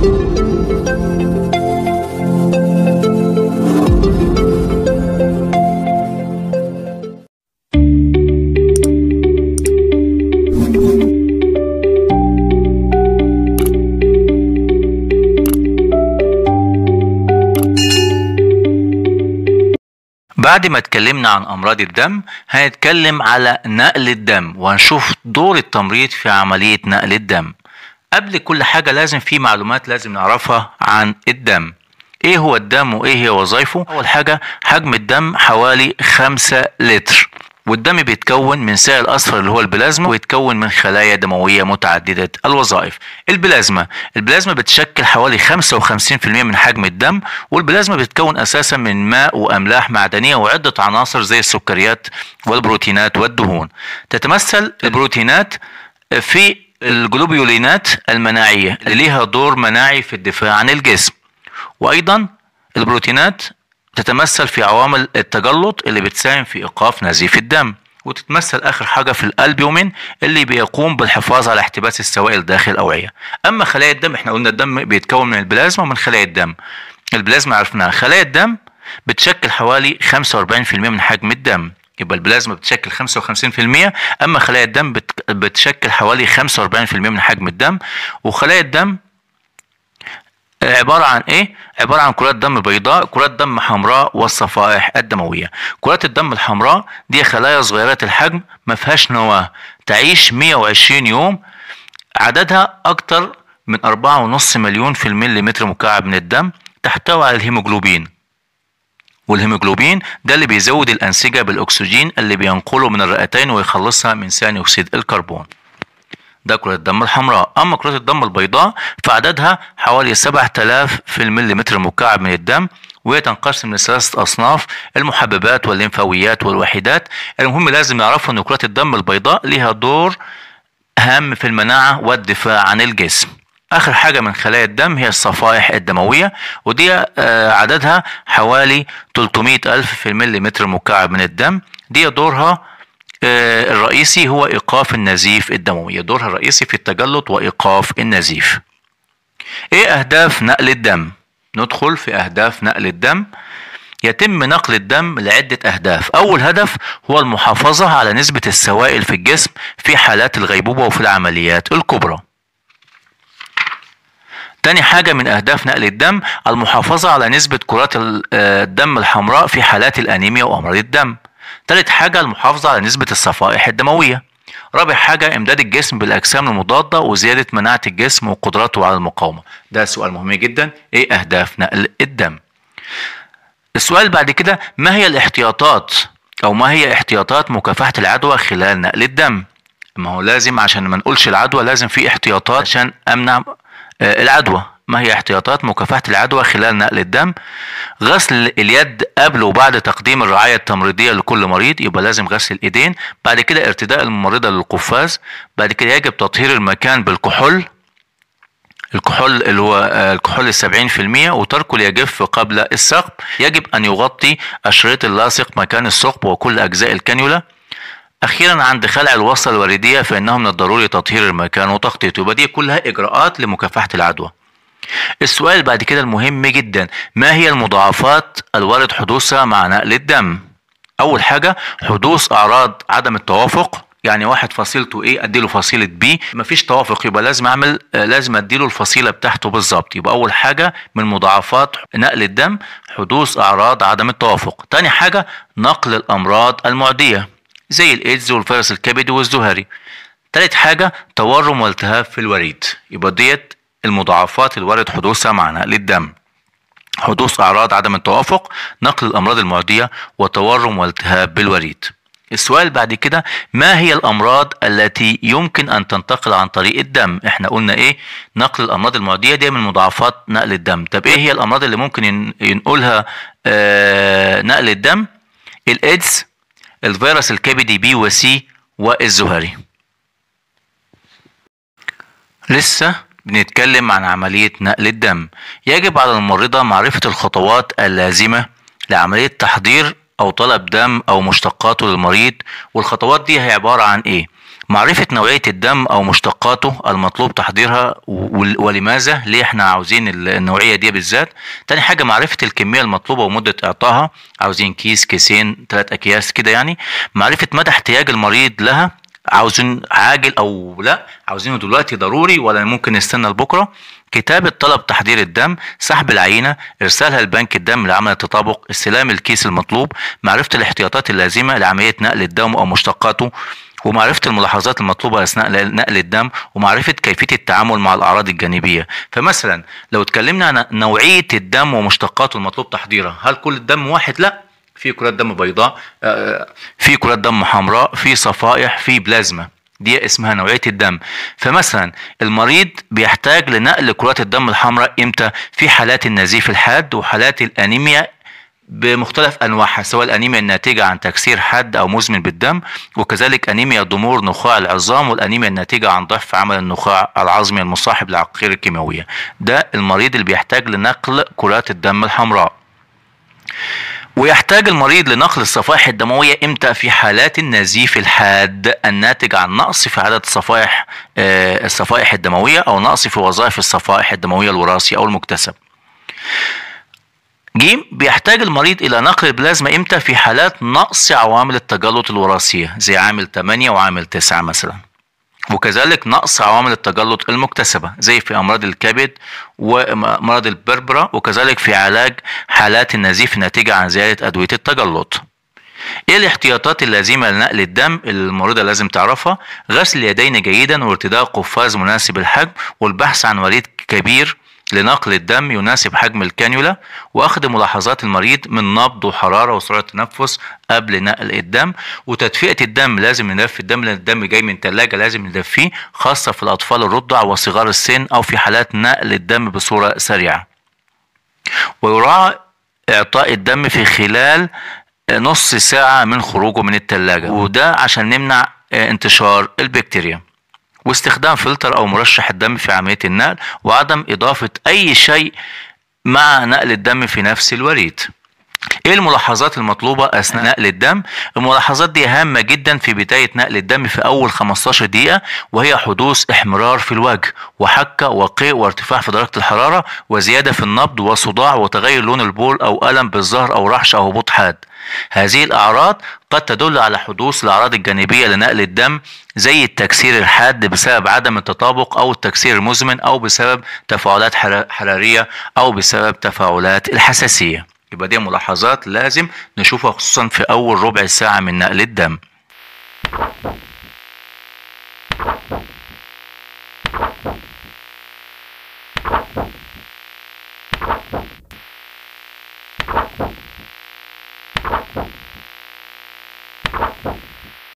بعد ما اتكلمنا عن امراض الدم هنتكلم على نقل الدم وهنشوف دور التمريض في عملية نقل الدم قبل كل حاجة لازم في معلومات لازم نعرفها عن الدم ايه هو الدم وايه هي وظائفه اول حاجة حجم الدم حوالي خمسة لتر والدم بيتكون من سائل اصفر اللي هو البلازما ويتكون من خلايا دمويه متعدده الوظائف البلازما البلازما بتشكل حوالي 55% من حجم الدم والبلازما بتتكون اساسا من ماء واملاح معدنيه وعده عناصر زي السكريات والبروتينات والدهون تتمثل البروتينات في الجلوبيولينات المناعيه اللي ليها دور مناعي في الدفاع عن الجسم وايضا البروتينات تتمثل في عوامل التجلط اللي بتساهم في ايقاف نزيف الدم وتتمثل اخر حاجه في الالبيومين اللي بيقوم بالحفاظ على احتباس السوائل داخل الاوعيه اما خلايا الدم احنا قلنا الدم بيتكون من البلازما ومن خلايا الدم البلازما عرفناها خلايا الدم بتشكل حوالي 45% من حجم الدم يبقى البلازما بتشكل 55% اما خلايا الدم بت- بتشكل حوالي 45% من حجم الدم وخلايا الدم عبارة عن ايه؟ عبارة عن كرات دم بيضاء، كرات دم حمراء والصفائح الدموية. كرات الدم الحمراء دي خلايا صغيرة الحجم ما فيهاش نواة، تعيش 120 يوم عددها أكتر من 4.5 مليون في المليمتر مكعب من الدم تحتوي على الهيموجلوبين والهيموجلوبين ده اللي بيزود الأنسجة بالأكسجين اللي بينقله من الرئتين ويخلصها من ثاني أكسيد الكربون. ده كرة الدم الحمراء أما كرات الدم البيضاء فعددها حوالي 7000 في المليمتر المكعب من الدم وهي تنقسم لثلاثة أصناف المحببات والليمفاويات والوحيدات المهم لازم نعرفوا أن كرات الدم البيضاء ليها دور هام في المناعة والدفاع عن الجسم آخر حاجة من خلايا الدم هي الصفائح الدموية ودي آه، عددها حوالي 300 ألف في المليمتر المكعب من الدم دي دورها آه، الرئيسي هو إيقاف النزيف الدموي دورها الرئيسي في التجلط وإيقاف النزيف إيه أهداف نقل الدم؟ ندخل في أهداف نقل الدم يتم نقل الدم لعدة أهداف أول هدف هو المحافظة على نسبة السوائل في الجسم في حالات الغيبوبة وفي العمليات الكبرى تاني حاجة من أهداف نقل الدم المحافظة على نسبة كرات ال- آه، الدم الحمراء في حالات الأنيميا وأمراض الدم تالت حاجة المحافظة على نسبة الصفائح الدموية رابع حاجة إمداد الجسم بالأجسام المضادة وزيادة مناعة الجسم وقدرته على المقاومة ده سؤال مهم جدا إيه أهداف نقل الدم السؤال بعد كده ما هي الاحتياطات أو ما هي احتياطات مكافحة العدوى خلال نقل الدم ما هو لازم عشان ما نقولش العدوى لازم في احتياطات عشان أمنع آه، العدوى ما هي احتياطات مكافحة العدوى خلال نقل الدم غسل اليد قبل وبعد تقديم الرعاية التمريضية لكل مريض يبقى لازم غسل الإيدين بعد كده ارتداء الممرضة للقفاز بعد كده يجب تطهير المكان بالكحول الكحول اللي هو آه، الكحول السبعين في المية وتركه ليجف قبل الثقب يجب أن يغطي الشريط اللاصق مكان الثقب وكل أجزاء الكانيولا أخيرا عند خلع الوصلة الوردية فإنه من الضروري تطهير المكان وتغطيته يبقى دي كلها إجراءات لمكافحة العدوى السؤال بعد كده المهم جدا ما هي المضاعفات الوارد حدوثها مع نقل الدم اول حاجه حدوث اعراض عدم التوافق يعني واحد فصيلته ايه اديله فصيله بي مفيش توافق يبقى لازم اعمل آه، لازم اديله الفصيله بتاعته بالظبط يبقى اول حاجه من مضاعفات نقل الدم حدوث اعراض عدم التوافق تاني حاجه نقل الامراض المعديه زي الايدز والفيروس الكبدي والزهري تالت حاجة تورم والتهاب في الوريد يبقى ديت المضاعفات الوارد حدوثها مع نقل الدم حدوث أعراض عدم التوافق نقل الأمراض المعدية وتورم والتهاب بالوريد السؤال بعد كده ما هي الأمراض التي يمكن أن تنتقل عن طريق الدم احنا قلنا ايه نقل الأمراض المعدية دي من مضاعفات نقل الدم طب ايه هي الأمراض اللي ممكن ين- ينقلها آه نقل الدم الإيدز الفيروس الكبدي بي وسي والزهري لسه بنتكلم عن عملية نقل الدم يجب على الممرضة معرفة الخطوات اللازمة لعملية تحضير أو طلب دم أو مشتقاته للمريض والخطوات دي هي عبارة عن إيه؟ معرفة نوعية الدم أو مشتقاته المطلوب تحضيرها ول- ولماذا ليه احنا عاوزين ال- النوعية دي بالذات تاني حاجة معرفة الكمية المطلوبة ومدة إعطائها عاوزين كيس كيسين ثلاث أكياس كده يعني معرفة مدى احتياج المريض لها عاوزين عاجل أو لا عاوزينه دلوقتي ضروري ولا ممكن نستنى لبكرة كتابة طلب تحضير الدم سحب العينة إرسالها لبنك الدم لعمل التطابق استلام الكيس المطلوب معرفة الاحتياطات اللازمة لعملية نقل الدم أو مشتقاته ومعرفة الملاحظات المطلوبة أثناء نقل الدم ومعرفة كيفية التعامل مع الأعراض الجانبية فمثلا لو اتكلمنا عن نوعية الدم ومشتقاته المطلوب تحضيرها هل كل الدم واحد؟ لا في كرات دم بيضاء آه، في كرات دم حمراء في صفائح في بلازما دي اسمها نوعية الدم فمثلا المريض بيحتاج لنقل كرات الدم الحمراء امتى في حالات النزيف الحاد وحالات الانيميا بمختلف انواعها سواء الانيميا الناتجه عن تكسير حاد او مزمن بالدم وكذلك انيميا ضمور نخاع العظام والانيميا الناتجه عن ضعف عمل النخاع العظمي المصاحب للعقاقير الكيماويه ده المريض اللي بيحتاج لنقل كرات الدم الحمراء ويحتاج المريض لنقل الصفائح الدموية امتى في حالات النزيف الحاد الناتج عن نقص في عدد الصفائح آه، الصفائح الدموية او نقص في وظائف الصفائح الدموية الوراثي او المكتسب جيم بيحتاج المريض إلى نقل البلازما إمتى في حالات نقص عوامل التجلط الوراثية زي عامل 8 وعامل 9 مثلا وكذلك نقص عوامل التجلط المكتسبة زي في أمراض الكبد وأمراض البربرة وكذلك في علاج حالات النزيف الناتجة عن زيادة أدوية التجلط ايه الاحتياطات اللازمه لنقل الدم اللي المريضه لازم تعرفها غسل اليدين جيدا وارتداء قفاز مناسب الحجم والبحث عن وريد كبير لنقل الدم يناسب حجم الكانيولا واخذ ملاحظات المريض من نبض وحراره وسرعه تنفس قبل نقل الدم وتدفئه الدم لازم ندفي الدم لان الدم جاي من ثلاجه لازم ندفيه خاصه في الاطفال الرضع وصغار السن او في حالات نقل الدم بصوره سريعه ويراعى اعطاء الدم في خلال نص ساعة من خروجه من التلاجة وده عشان نمنع انتشار البكتيريا واستخدام فلتر أو مرشح الدم في عملية النقل وعدم إضافة أي شيء مع نقل الدم في نفس الوريد ايه الملاحظات المطلوبة اثناء نقل الدم الملاحظات دي هامة جدا في بداية نقل الدم في اول 15 دقيقة وهي حدوث احمرار في الوجه وحكة وقيء وارتفاع في درجة الحرارة وزيادة في النبض وصداع وتغير لون البول او الم بالظهر او رعشة او هبوط حاد هذه الأعراض قد تدل على حدوث الأعراض الجانبية لنقل الدم زي التكسير الحاد بسبب عدم التطابق أو التكسير المزمن أو بسبب تفاعلات حرارية أو بسبب تفاعلات الحساسية يبقى دي ملاحظات لازم نشوفها خصوصا في أول ربع ساعة من نقل الدم